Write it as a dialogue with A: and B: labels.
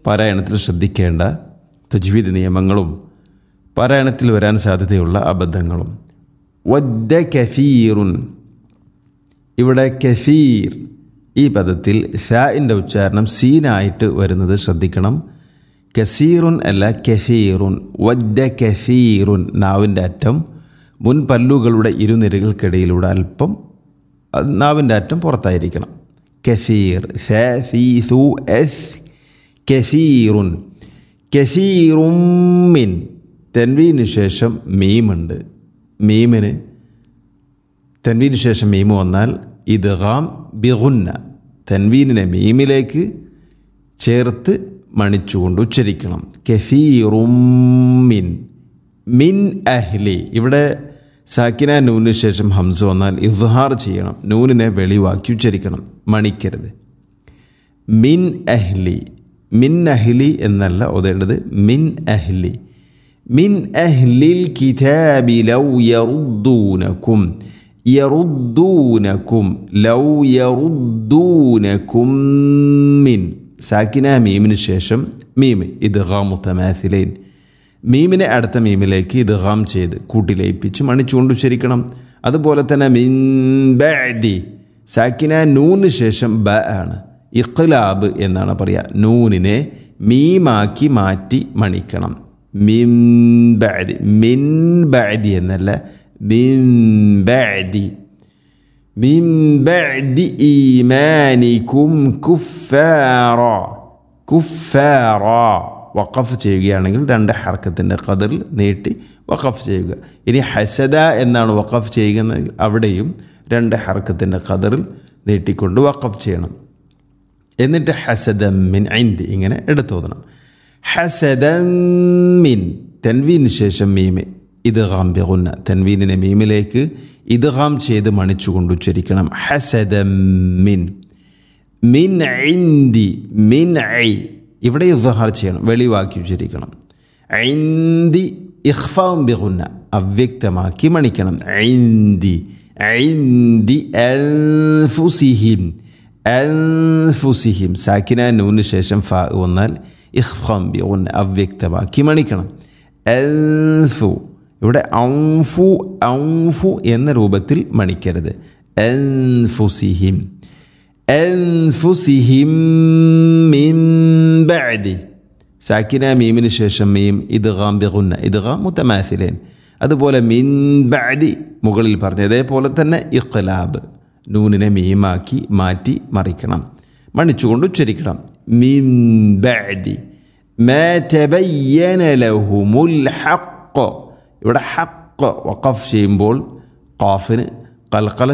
A: പാരായണത്തിൽ ശ്രദ്ധിക്കേണ്ട തജ്വീദ് നിയമങ്ങളും പാരായണത്തിൽ വരാൻ സാധ്യതയുള്ള അബദ്ധങ്ങളും വദ്ദ കഫീറുൻ ഇവിടെ കഫീർ ഈ പദത്തിൽ ഫാഇൻ്റെ ഉച്ചാരണം സീനായിട്ട് വരുന്നത് ശ്രദ്ധിക്കണം കസീറുൻ അല്ല കഫീറുൻ വദ്ദ കഫീറുൻ നാവിൻ്റെ അറ്റം മുൻ പല്ലുകളുടെ ഇരുനിരകൾക്കിടയിലൂടെ അല്പം അത് നാവിൻ്റെ അറ്റം പുറത്തായിരിക്കണം കഫീർ ഫ ഫീ സു എസ് കഫീറുൻ കഫീറുമിൻ തെൻവീന് ശേഷം മീമുണ്ട് മീമിന് തൻവീന് ശേഷം മീമ് വന്നാൽ ഇദ്ഗാം ബിഗുന്ന തൻവീനിനെ മീമിലേക്ക് ചേർത്ത് മണിച്ചുകൊണ്ട് ഉച്ചരിക്കണം കെഫീറുമിൻ മിൻ അഹ്ലി ഇവിടെ സാക്കിന നൂനിന് ശേഷം ഹംസ വന്നാൽ ഇദ്ഹാർ ചെയ്യണം നൂനിനെ വെളിവാക്കി ഉച്ചരിക്കണം മണിക്കരുത് മിൻ അഹ്ലി മിൻ അഹ്ലി എന്നല്ല ഓതേണ്ടത് മിൻ അഹ്ലി മിൻ അഹ്ലിൽ കിതാബി ലൗ യറുദ്ദൂനക്കും യറുദ്ദൂനക്കും ലൗ യറുദ്ദൂനക്കും മിൻ സാക്കിന മീമിന് ശേഷം മീമ് ഇദ്ഗാം മുത്തമാഥിലൈൻ മീമിനെ അടുത്ത മീമിലേക്ക് ഇദ്ഗാം ചെയ്ത് കൂട്ടിലയിപ്പിച്ച് മണിച്ചുകൊണ്ട് ഉച്ചരിക്കണം അതുപോലെ തന്നെ മിൻ ബഅദി സാക്കിന നൂന് ശേഷം ബ ആണ് ഇഖ്ലാബ് എന്നാണ് പറയുക നൂനിനെ മീമാക്കി മാറ്റി മണിക്കണം മിൻ ബഅദി മിൻ ബഅദി എന്നല്ല മിൻ ബഅദി മിൻ ബഅദി ഈമാനിക്കും കുഫാറ കുഫാറ വഖഫ് ചെയ്യുകയാണെങ്കിൽ രണ്ട് ഹർക്കത്തിൻ്റെ കതിറിൽ നീട്ടി വഖഫ് ചെയ്യുക ഇനി ഹസദ എന്നാണ് വഖഫ് ചെയ്യുന്നത് അവിടെയും രണ്ട് ഹർക്കത്തിൻ്റെ കതിറിൽ നീട്ടിക്കൊണ്ട് വഖഫ് ചെയ്യണം എന്നിട്ട് ഹസദമ്മിൻ ഐന്തി ഇങ്ങനെ എടുത്തോതണം ഹസദമ്മിൻ തെൻവീന് ശേഷം മീമ് ഇദ്ഗാം ബിഗുന്ന തെൻവീനിനെ മീമിലേക്ക് ഇദ്ഗാം ചെയ്ത് മണിച്ചുകൊണ്ട് ഉച്ചരിക്കണം ഹസദമ്മിൻ മിൻ ഐന്തി മിൻ ഐ ഇവിടെ ഇദ്ഹാർ ചെയ്യണം വെളിവാക്കി ഉച്ചരിക്കണം ഐന്തി ഇഖ്ഫാം ബിഗുന്ന അവ്യക്തമാക്കി മണിക്കണം ഐന്തി ഐന്തി അൻഫുസിഹിം അൻഫുസിഹിം സാക്കിന നൂന് ശേഷം ഫ വന്നാൽ ഇഖ്ഫാം ബിഗുന്ന അവ്യക്തമാക്കി മണിക്കണം അൻഫു ഇവിടെ ഔഫു ഔഫു എന്ന രൂപത്തിൽ മണിക്കരുത് അൻഫുസിഹിം അൻഫുസിഹിം മിൻ ബഅദി സാക്കിന മീമിന് ശേഷം മീം ഇദ്ഗാം ബിഗുന്ന ഇദ്ഗാം മുത്തമാസിലേൻ അതുപോലെ മിൻ ബഅദി മുകളിൽ പറഞ്ഞ അതേപോലെ തന്നെ ഇഖ്ലാബ് നൂനിനെ മീമാക്കി മാറ്റി മറിക്കണം മണിച്ചുകൊണ്ട് ഉച്ചരിക്കണം മിൻ ബഅദി മാ തബയ്യന ലഹുമുൽ ഹഖ് ഇവിടെ ഹഖ് വഖഫ് ചെയ്യുമ്പോൾ ഖാഫിന് കൽക്കല